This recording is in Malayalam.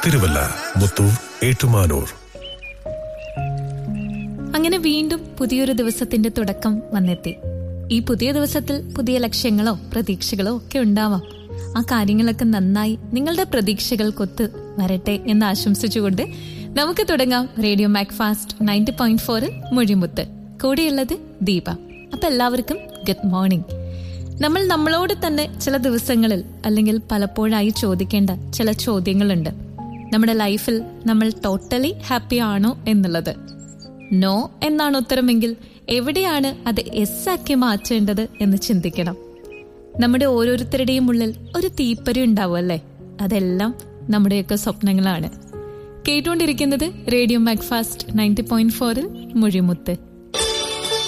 തിരുവല്ല മുത്തൂർ ഏറ്റുമാനൂർ അങ്ങനെ വീണ്ടും പുതിയൊരു ദിവസത്തിന്റെ തുടക്കം വന്നെത്തി ഈ പുതിയ ദിവസത്തിൽ പുതിയ ലക്ഷ്യങ്ങളോ പ്രതീക്ഷകളോ ഒക്കെ ഉണ്ടാവാം ആ കാര്യങ്ങളൊക്കെ നന്നായി നിങ്ങളുടെ പ്രതീക്ഷകൾക്കൊത്ത് വരട്ടെ എന്ന് ആശംസിച്ചുകൊണ്ട് നമുക്ക് തുടങ്ങാം radio mac fast ninety point ഫോറിൽ മൊഴിമുത്ത് കൂടെയുള്ളത് ദീപ അപ്പൊ എല്ലാവർക്കും ഗുഡ് മോർണിംഗ് നമ്മൾ നമ്മളോട് തന്നെ ചില ദിവസങ്ങളിൽ അല്ലെങ്കിൽ പലപ്പോഴായി ചോദിക്കേണ്ട ചില ചോദ്യങ്ങളുണ്ട് നമ്മുടെ ലൈഫിൽ നമ്മൾ ടോട്ടലി ഹാപ്പി ആണോ എന്നുള്ളത് നോ എന്നാണ് ഉത്തരമെങ്കിൽ എവിടെയാണ് അത് എസ് ആക്കി മാറ്റേണ്ടത് എന്ന് ചിന്തിക്കണം നമ്മുടെ ഓരോരുത്തരുടെയും ഉള്ളിൽ ഒരു തീപ്പരി ഉണ്ടാവും അല്ലേ അതെല്ലാം നമ്മുടെയൊക്കെ സ്വപ്നങ്ങളാണ് കേട്ടുകൊണ്ടിരിക്കുന്നത് റേഡിയോ മാക്ഫാസ്റ്റ് നയൻറ്റി പോയിന്റ് ഫോറിൽ മൊഴിമുത്ത്